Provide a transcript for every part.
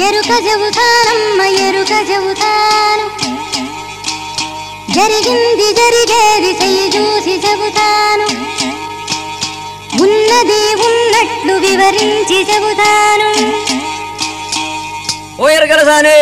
ఎరుక చెబుతానమ్మ ఎరుక చెబుతాను జరిగింది జరిగేది చెయ్యి చూసి చెబుతాను ఉన్నది ఉన్నట్లు వివరించి చెబుతాను ఓ ఎరగలసానే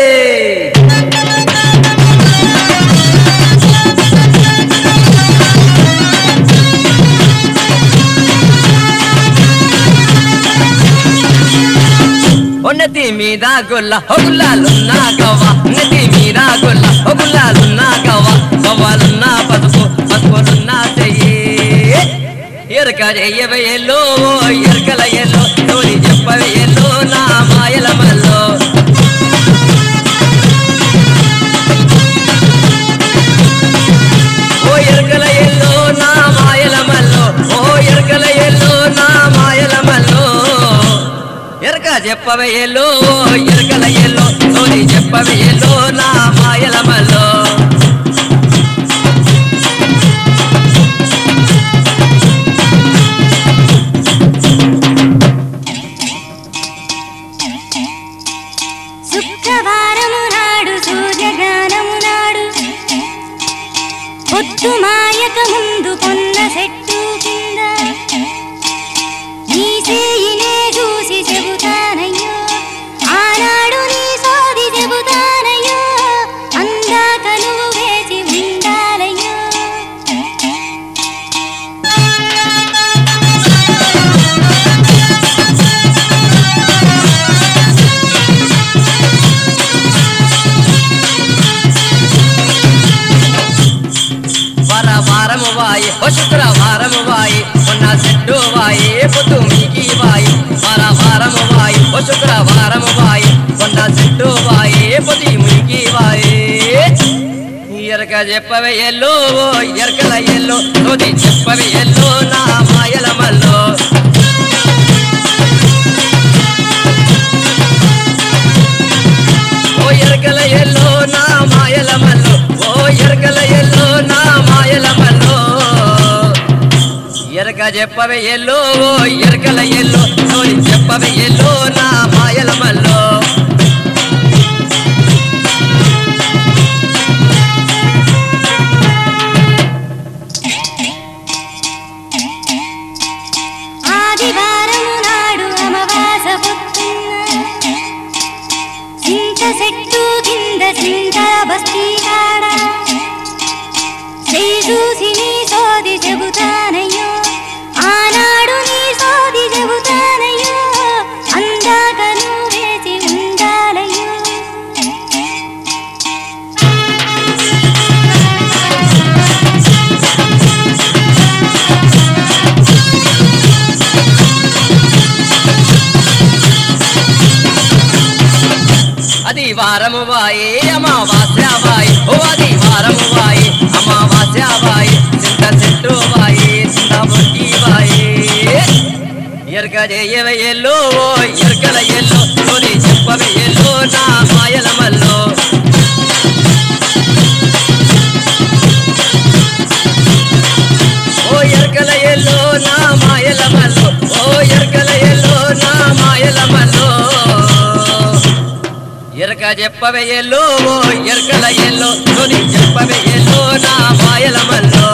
నెత్తి మీద గొల్ల హొగులాలున్నా కవ్వ నెత్తి మీద గొల్ల హొగులాలున్నా కవ్వ కవ్వాలున్నా పసుపు పసుపులున్నా చెయ్యి ఎరక చెయ్యవే ఎల్లో ఎరకల ఎల్లో తోని చెప్పవే ఎల్లో నా మాయల మల్లో ఓ ఎరకల ఎల్లో నా మాయల మల్లో ఓ ఎరకల ఎల్లో నా మాయల మల్లో ఎరక చెప్పవే ఎల్లో ఎరకల ఎల్లో తోని చెప్పవే ఎల్లో నా మాయల మల్లో శుక్రవారము నాడు సూర్యగానము నాడు పొద్దు మాయక ముందు కొన్న చెట్టు కింద నీ చేయినే చూసి చెబుతానయ్యో ఆనాడు నీ సోది చెబుతానయ్యో అందాక నువ్వు వేచి ఉండాలయ్యో వార వారము వాయి ఓ శుక్రవారము వాయి మొన్న చెట్టు వాయి పొద్దు మీకి వాయి వార వారము వాయి ఓ శుక్రవారము వాయి మొన్న చెట్టు వాయి పొద్దు మీకి వాయి ఎరక చెప్పవే ఎల్లో ఎరకల ఎల్లో తోది చెప్పవే ఎల్లో నా మాయల మల్లో ఓ ఎరకల ఎల్లో నా మాయల మల్లో ఓ ఎరకల ఎల్లో నా మాయల మల్లో ఎరక చెప్పవే ఎల్లో ఓ ఎరకల ఎల్లో తోని చెప్పవే ఎల్లో నా మాయల మల్లో ఆదివారము నాడు అమవాస పొద్దున్న చింత చెట్టు కింద చింత బస్తీ కాడ చేయి చూసి నీ సోది చెబుతానయ్యో ఆనాడు నీ సోది చెబుతానయ్యో అందాక నువ్వు వేచి ఉండాలయ్యో అది వారము వాయి అమావాస్య వాయి ఓ అది వారము వాయి అమావాస్య వాయి చింత చెట్టు వాయి చింత బొట్టి వాయి ఎరక చేయవ ఎల్లో ఓ ఎరకల ఎల్లో తోని చెప్పవ ఎల్లో నా మాయల మల్లో ఓ ఎరకల ఎల్లో నా మాయల మల్లో ఓ ఎరకల ఎల్లో నా మాయల మల్లో ఎరక చెప్పవే ఎల్లో ఓ ఎరకల ఎల్లో తొలి చెప్పవే ఎల్లో నా మాయల మల్లో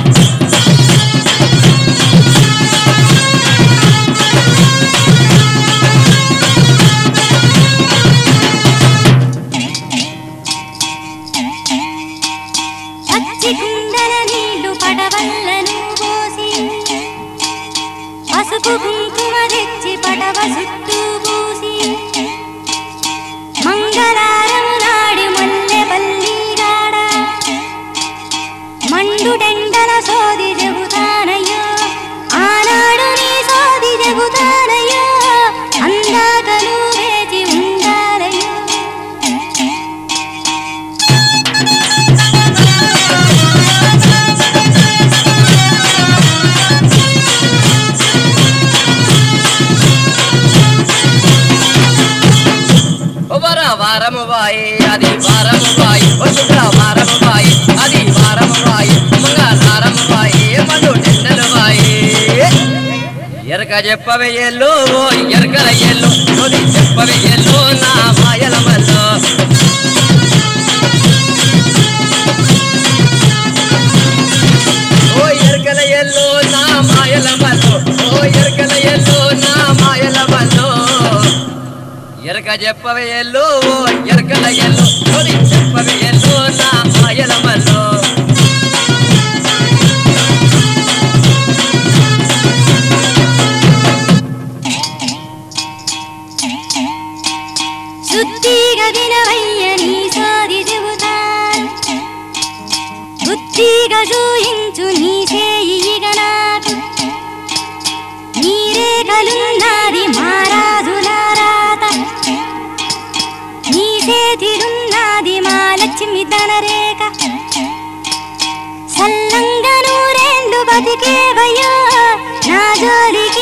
పచ్చి కుండల నీళ్లు పడవల్లను పోసి పసుపు కుంకుమ తెచ్చి పడవ చుట్టూ పూసి మంగళారము నాడి మల్లె పల్లిగాడ మండుటెండల సోది చెబుతానయ్యో ఆనాడు నీ సోది చెబుతానయ్యో అందాక నువ్వు వేచి ఉండాలయ్యో ఓ ఎరక చెప్పవే ఎల్లో ఓ ఎరకల ఎల్లో ఓది చెప్పవే ఎల్లో నా మాయల మల్లో ఓ ఎరకల ఎల్లో నా మాయల మల్లో ఓ ఎరకల ఎల్లో నా మాయల మల్లో ఎరక చెప్పవే ఎల్లో ఓ ఎరకల ఎల్లో ఓది చెప్పవే ఎల్లో నా మాయల మల్లో శుద్ధిగా వినవయ్య నీ సాది చెబుతాను బుద్ధిగా చూయించు నీ చేయిగ నాకు నీరే కలున్నది మారాజుల రాత నీ చేతిలున్నది మా లక్ష్మి ధనరేఖ సల్లంగా నూరేళ్ళు బతికేవయ్యో నా జోలికి